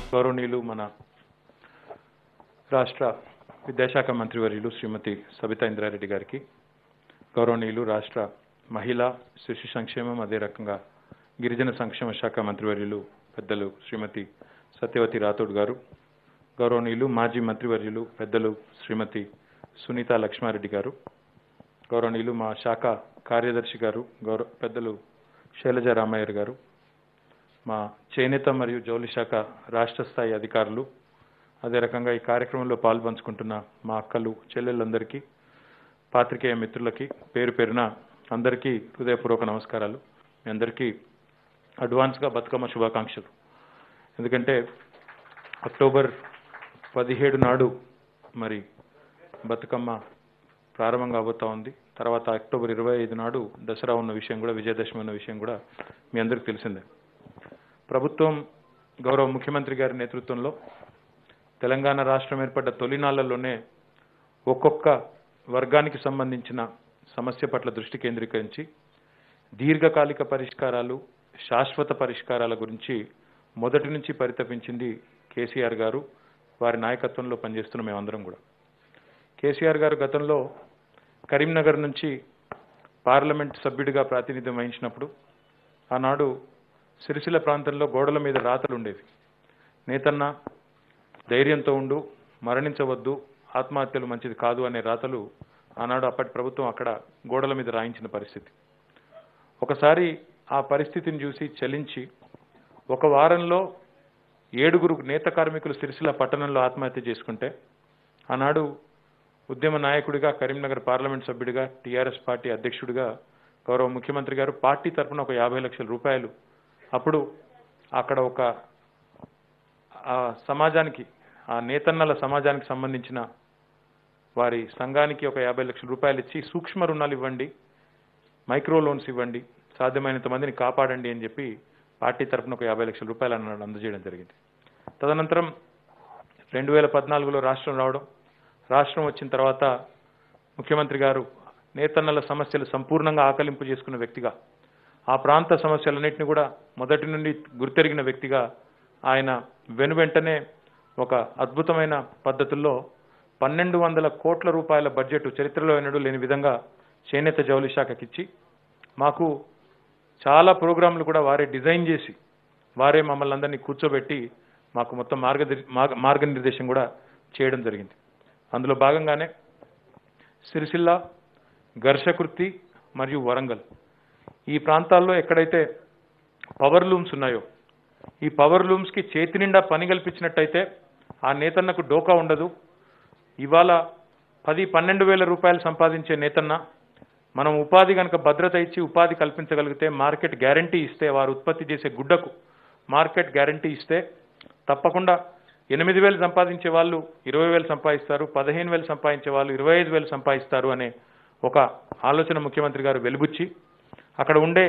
గౌరవనీయులు మన రాష్ట్ర విద్యాశాఖ మంత్రివర్యులు శ్రీమతి సబితా ఇంద్రారెడ్డి గారికి గౌరవనీయులు రాష్ట్ర మహిళా శిశు సంక్షేమం అదే రకంగా గిరిజన సంక్షేమ శాఖ మంత్రివర్యులు పెద్దలు శ్రీమతి సత్యవతి రాథోడ్ గారు గౌరవనీయులు మాజీ మంత్రివర్యులు పెద్దలు శ్రీమతి సునీత లక్ష్మారెడ్డి గారు గౌరవనీయులు మా శాఖ కార్యదర్శి గారు గౌరవ పెద్దలు శైలజ రామయ్యర్ గారు మా చేనేత మరియు జౌలి శాఖ రాష్ట్ర స్థాయి అధికారులు అదే రకంగా ఈ కార్యక్రమంలో పాల్పంచుకుంటున్న మా అక్కలు చెల్లెళ్ళందరికీ పాత్రికేయ మిత్రులకి పేరు పేరున అందరికీ హృదయపూర్వక నమస్కారాలు మీ అందరికీ అడ్వాన్స్గా బతుకమ్మ శుభాకాంక్షలు ఎందుకంటే అక్టోబర్ పదిహేడు నాడు మరి బతుకమ్మ ప్రారంభం కాబోతా ఉంది తర్వాత అక్టోబర్ ఇరవై ఐదు నాడు దసరా ఉన్న విషయం కూడా విజయదశమి ఉన్న విషయం కూడా మీ అందరికీ తెలిసిందే ప్రభుత్వం గౌరవ ముఖ్యమంత్రి గారి నేతృత్వంలో తెలంగాణ రాష్ట్రం ఏర్పడ్డ తొలినాళ్లలోనే ఒక్కొక్క వర్గానికి సంబంధించిన సమస్య పట్ల దృష్టి కేంద్రీకరించి దీర్ఘకాలిక పరిష్కారాలు శాశ్వత పరిష్కారాల గురించి మొదటి నుంచి పరితపించింది కేసీఆర్ గారు వారి నాయకత్వంలో పనిచేస్తున్న మేమందరం కూడా కేసీఆర్ గారు గతంలో కరీంనగర్ నుంచి పార్లమెంట్ సభ్యుడిగా ప్రాతినిధ్యం వహించినప్పుడు ఆనాడు సిరిసిల్ల ప్రాంతంలో గోడల మీద రాతలు ఉండేవి నేతన్న ధైర్యంతో ఉండు మరణించవద్దు ఆత్మహత్యలు మంచిది కాదు అనే రాతలు ఆనాడు అప్పటి ప్రభుత్వం అక్కడ గోడల మీద రాయించిన పరిస్థితి ఒకసారి ఆ పరిస్థితిని చూసి చలించి ఒక వారంలో ఏడుగురు నేత కార్మికులు సిరిసిల్ల పట్టణంలో ఆత్మహత్య చేసుకుంటే ఆనాడు ఉద్యమ నాయకుడిగా కరీంనగర్ పార్లమెంట్ సభ్యుడిగా టీఆర్ఎస్ పార్టీ అధ్యక్షుడిగా గౌరవ ముఖ్యమంత్రి గారు పార్టీ తరఫున ఒక యాభై లక్షల రూపాయలు అప్పుడు అక్కడ ఒక ఆ సమాజానికి ఆ నేతన్నల సమాజానికి సంబంధించిన వారి సంఘానికి ఒక యాభై లక్షల రూపాయలు ఇచ్చి సూక్ష్మ రుణాలు ఇవ్వండి మైక్రో లోన్స్ ఇవ్వండి సాధ్యమైనంత మందిని కాపాడండి అని చెప్పి పార్టీ తరఫున ఒక యాభై లక్షల రూపాయలు అన్నాడు అందజేయడం జరిగింది తదనంతరం రెండు వేల పద్నాలుగులో రాష్ట్రం రావడం రాష్ట్రం వచ్చిన తర్వాత ముఖ్యమంత్రి గారు నేతన్నల సమస్యలు సంపూర్ణంగా ఆకలింపు చేసుకున్న వ్యక్తిగా ఆ ప్రాంత సమస్యలన్నింటినీ కూడా మొదటి నుండి గుర్తెరిగిన వ్యక్తిగా ఆయన వెనువెంటనే ఒక అద్భుతమైన పద్ధతుల్లో పన్నెండు వందల కోట్ల రూపాయల బడ్జెట్ చరిత్రలో ఎన్నడూ లేని విధంగా చేనేత జౌలి శాఖకిచ్చి మాకు చాలా ప్రోగ్రాంలు కూడా వారే డిజైన్ చేసి వారే మమ్మల్ని అందరినీ కూర్చోబెట్టి మాకు మొత్తం మార్గ మార్గనిర్దేశం కూడా చేయడం జరిగింది అందులో భాగంగానే సిరిసిల్ల ఘర్షకృతి మరియు వరంగల్ ఈ ప్రాంతాల్లో ఎక్కడైతే పవర్ లూమ్స్ ఉన్నాయో ఈ పవర్ లూమ్స్కి చేతి నిండా పని కల్పించినట్టయితే ఆ నేతన్నకు డోకా ఉండదు ఇవాళ పది పన్నెండు వేల రూపాయలు సంపాదించే నేతన్న మనం ఉపాధి కనుక భద్రత ఇచ్చి ఉపాధి కల్పించగలిగితే మార్కెట్ గ్యారంటీ ఇస్తే వారు ఉత్పత్తి చేసే గుడ్డకు మార్కెట్ గ్యారంటీ ఇస్తే తప్పకుండా ఎనిమిది వేలు సంపాదించే వాళ్ళు ఇరవై వేలు సంపాదిస్తారు పదిహేను వేలు సంపాదించే వాళ్ళు ఇరవై ఐదు వేలు సంపాదిస్తారు అనే ఒక ఆలోచన ముఖ్యమంత్రి గారు వెలుబుచ్చి అక్కడ ఉండే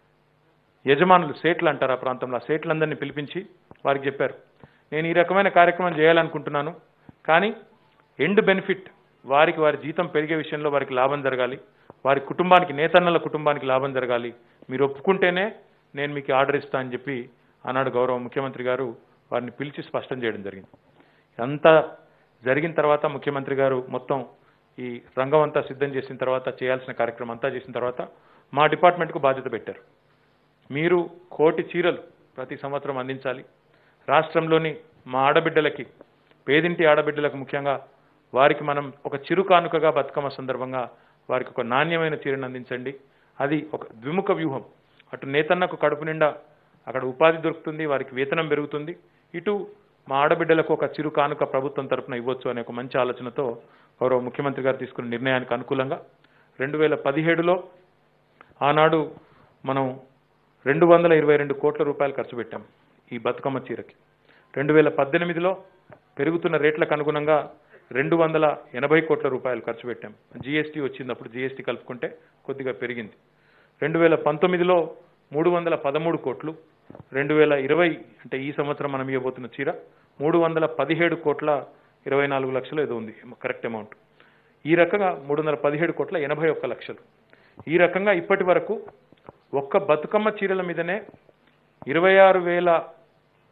యజమానులు సేట్లు అంటారు ఆ ప్రాంతంలో ఆ సేట్లందరినీ పిలిపించి వారికి చెప్పారు నేను ఈ రకమైన కార్యక్రమం చేయాలనుకుంటున్నాను కానీ ఎండ్ బెనిఫిట్ వారికి వారి జీతం పెరిగే విషయంలో వారికి లాభం జరగాలి వారి కుటుంబానికి నేతన్నల కుటుంబానికి లాభం జరగాలి మీరు ఒప్పుకుంటేనే నేను మీకు ఆర్డర్ ఇస్తా అని చెప్పి ఆనాడు గౌరవ ముఖ్యమంత్రి గారు వారిని పిలిచి స్పష్టం చేయడం జరిగింది అంతా జరిగిన తర్వాత ముఖ్యమంత్రి గారు మొత్తం ఈ రంగం అంతా సిద్ధం చేసిన తర్వాత చేయాల్సిన కార్యక్రమం అంతా చేసిన తర్వాత మా డిపార్ట్మెంట్కు బాధ్యత పెట్టారు మీరు కోటి చీరలు ప్రతి సంవత్సరం అందించాలి రాష్ట్రంలోని మా ఆడబిడ్డలకి పేదింటి ఆడబిడ్డలకు ముఖ్యంగా వారికి మనం ఒక చిరు కానుకగా బతుకమ్మ సందర్భంగా వారికి ఒక నాణ్యమైన చీరను అందించండి అది ఒక ద్విముఖ వ్యూహం అటు నేతన్నకు కడుపు నిండా అక్కడ ఉపాధి దొరుకుతుంది వారికి వేతనం పెరుగుతుంది ఇటు మా ఆడబిడ్డలకు ఒక చిరు కానుక ప్రభుత్వం తరపున ఇవ్వచ్చు అనే ఒక మంచి ఆలోచనతో గౌరవ ముఖ్యమంత్రి గారు తీసుకున్న నిర్ణయానికి అనుకూలంగా రెండు వేల పదిహేడులో ఆనాడు మనం రెండు వందల ఇరవై రెండు కోట్ల రూపాయలు ఖర్చు పెట్టాం ఈ బతుకమ్మ చీరకి రెండు వేల పద్దెనిమిదిలో పెరుగుతున్న రేట్లకు అనుగుణంగా రెండు వందల ఎనభై కోట్ల రూపాయలు ఖర్చు పెట్టాం జీఎస్టీ వచ్చింది అప్పుడు జీఎస్టీ కలుపుకుంటే కొద్దిగా పెరిగింది రెండు వేల పంతొమ్మిదిలో మూడు వందల పదమూడు కోట్లు రెండు వేల ఇరవై అంటే ఈ సంవత్సరం మనం ఇవ్వబోతున్న చీర మూడు వందల పదిహేడు కోట్ల ఇరవై నాలుగు లక్షలు ఏదో ఉంది కరెక్ట్ అమౌంట్ ఈ రకంగా మూడు వందల పదిహేడు కోట్ల ఎనభై ఒక్క లక్షలు ఈ రకంగా ఇప్పటి వరకు ఒక్క బతుకమ్మ చీరల మీదనే ఇరవై ఆరు వేల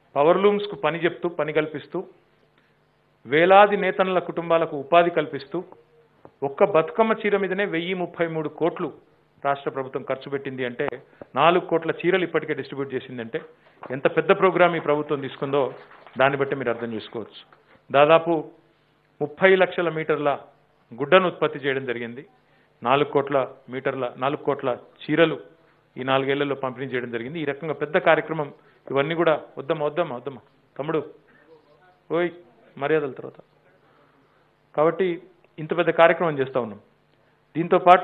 పవర్ లూమ్స్కు పని చెప్తూ పని కల్పిస్తూ వేలాది నేతనుల కుటుంబాలకు ఉపాధి కల్పిస్తూ ఒక్క బతుకమ్మ చీర మీదనే వెయ్యి ముప్పై మూడు కోట్లు రాష్ట్ర ప్రభుత్వం ఖర్చు పెట్టింది అంటే నాలుగు కోట్ల చీరలు ఇప్పటికే డిస్ట్రిబ్యూట్ చేసిందంటే ఎంత పెద్ద ప్రోగ్రామ్ ఈ ప్రభుత్వం తీసుకుందో దాన్ని బట్టి మీరు అర్థం చేసుకోవచ్చు దాదాపు ముప్పై లక్షల మీటర్ల గుడ్డను ఉత్పత్తి చేయడం జరిగింది నాలుగు కోట్ల మీటర్ల నాలుగు కోట్ల చీరలు ఈ నాలుగేళ్లలో పంపిణీ చేయడం జరిగింది ఈ రకంగా పెద్ద కార్యక్రమం ఇవన్నీ కూడా వద్దమ్మా వద్దమ్మా వద్దమ్మా తమ్ముడు ఓయ్ మర్యాదల తర్వాత కాబట్టి ఇంత పెద్ద కార్యక్రమం చేస్తూ ఉన్నాం దీంతో పాటు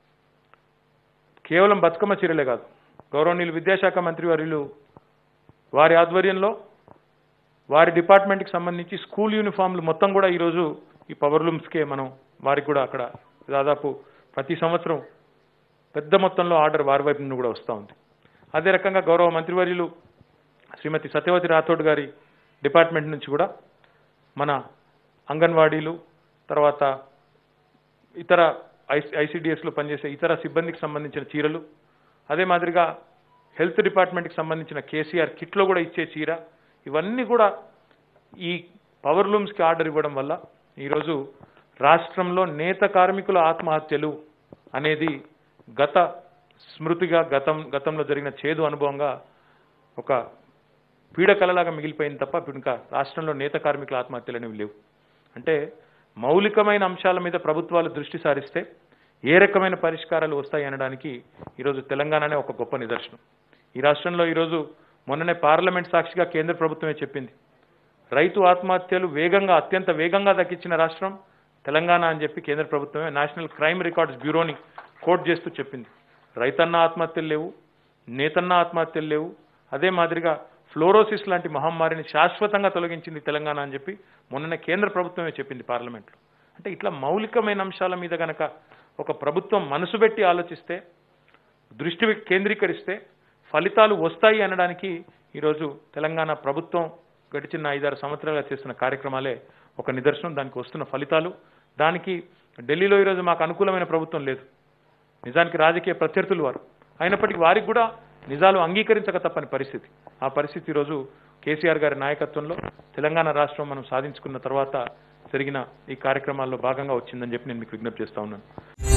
కేవలం బతుకమ్మ చీరలే కాదు గౌరవనీయులు విద్యాశాఖ మంత్రి వర్యులు వారి ఆధ్వర్యంలో వారి డిపార్ట్మెంట్కి సంబంధించి స్కూల్ యూనిఫామ్లు మొత్తం కూడా ఈరోజు ఈ పవర్ లూమ్స్కే మనం వారికి కూడా అక్కడ దాదాపు ప్రతి సంవత్సరం పెద్ద మొత్తంలో ఆర్డర్ వారి వైపు నుండి కూడా వస్తూ ఉంది అదే రకంగా గౌరవ మంత్రివర్యులు శ్రీమతి సత్యవతి రాథోడ్ గారి డిపార్ట్మెంట్ నుంచి కూడా మన అంగన్వాడీలు తర్వాత ఇతర ఐ- ఐసిడిఎస్లో పనిచేసే ఇతర సిబ్బందికి సంబంధించిన చీరలు అదే మాదిరిగా హెల్త్ డిపార్ట్మెంట్కి సంబంధించిన కేసీఆర్ కిట్లో కూడా ఇచ్చే చీర ఇవన్నీ కూడా ఈ పవర్ లూమ్స్కి ఆర్డర్ ఇవ్వడం వల్ల ఈరోజు రాష్ట్రంలో నేత కార్మికుల ఆత్మహత్యలు అనేది గత స్మృతిగా గతం గతంలో జరిగిన చేదు అనుభవంగా ఒక పీడకలలాగా మిగిలిపోయింది తప్ప ఇప్పుడు ఇంకా రాష్ట్రంలో నేత కార్మికుల ఆత్మహత్యలు అనేవి లేవు అంటే మౌలికమైన అంశాల మీద ప్రభుత్వాలు దృష్టి సారిస్తే ఏ రకమైన పరిష్కారాలు వస్తాయి అనడానికి ఈరోజు తెలంగాణనే ఒక గొప్ప నిదర్శనం ఈ రాష్ట్రంలో ఈరోజు మొన్ననే పార్లమెంట్ సాక్షిగా కేంద్ర ప్రభుత్వమే చెప్పింది రైతు ఆత్మహత్యలు వేగంగా అత్యంత వేగంగా దక్కించిన రాష్ట్రం తెలంగాణ అని చెప్పి కేంద్ర ప్రభుత్వమే నేషనల్ క్రైమ్ రికార్డ్స్ బ్యూరోని కోట్ చేస్తూ చెప్పింది రైతన్న ఆత్మహత్యలు లేవు నేతన్న ఆత్మహత్యలు లేవు అదే మాదిరిగా ఫ్లోరోసిస్ లాంటి మహమ్మారిని శాశ్వతంగా తొలగించింది తెలంగాణ అని చెప్పి మొన్ననే కేంద్ర ప్రభుత్వమే చెప్పింది పార్లమెంట్లో అంటే ఇట్లా మౌలికమైన అంశాల మీద గనక ఒక ప్రభుత్వం మనసు పెట్టి ఆలోచిస్తే దృష్టి కేంద్రీకరిస్తే ఫలితాలు వస్తాయి అనడానికి ఈరోజు తెలంగాణ ప్రభుత్వం గడిచిన ఐదారు సంవత్సరాలుగా చేస్తున్న కార్యక్రమాలే ఒక నిదర్శనం దానికి వస్తున్న ఫలితాలు దానికి ఢిల్లీలో ఈరోజు మాకు అనుకూలమైన ప్రభుత్వం లేదు నిజానికి రాజకీయ ప్రత్యర్థులు వారు అయినప్పటికీ వారికి కూడా నిజాలు అంగీకరించక తప్పని పరిస్థితి ఆ పరిస్థితి ఈరోజు కేసీఆర్ గారి నాయకత్వంలో తెలంగాణ రాష్ట్రం మనం సాధించుకున్న తర్వాత జరిగిన ఈ కార్యక్రమాల్లో భాగంగా వచ్చిందని చెప్పి నేను మీకు విజ్ఞప్తి చేస్తా ఉన్నాను